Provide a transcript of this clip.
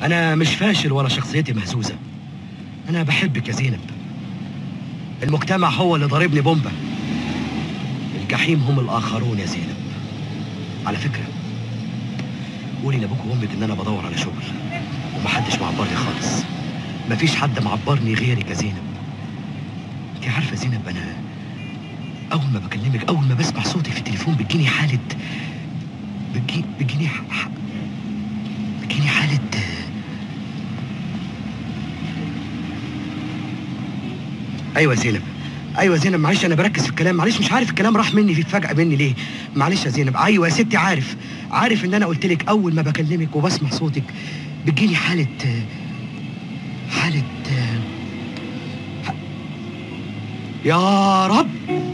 انا مش فاشل ولا شخصيتي مهزوزه انا بحبك يا زينب المجتمع هو اللي ضاربني بومبا الجحيم هم الاخرون يا زينب على فكره قولي لابوك وامك ان انا بدور على شغل ومحدش معبرني خالص مفيش حد معبرني غيرك يا زينب انت عارفه يا زينب انا اول ما بكلمك اول ما بسمع صوتي في التليفون بتجيني حاله بتجي بتجيني ح... ح- بتجيني حاله ايوه يا زينب ايوه يا زينب معلش انا بركز في الكلام معلش مش عارف الكلام راح مني في فجأة مني ليه معلش يا زينب ايوه يا ستي عارف عارف ان انا قلت لك اول ما بكلمك وبسمع صوتك بتجيني حالة حالة ح- يا رب